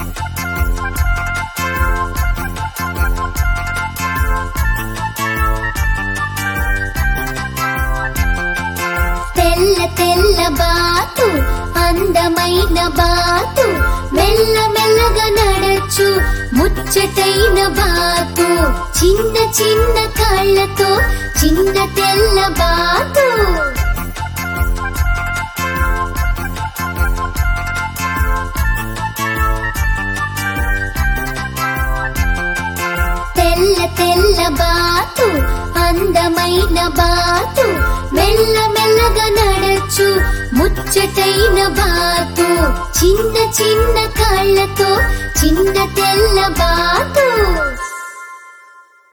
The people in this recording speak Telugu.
తెల్ల తెల్ల బాతు అందమైన బాతు మెల్ల మెల్లగా నడచు ముచ్చటైన బాతు చిన్న చిన్న కాళ్ళతో చిన్న తెల్ల బాతు తెల్ల తెల్ల బాతు అందమైన బాతు మెల్ల మెల్లగా నడచు ముచ్చటైన బాతు చిన్న చిన్న కాళ్ళతో చిన్న తెల్ల బాతు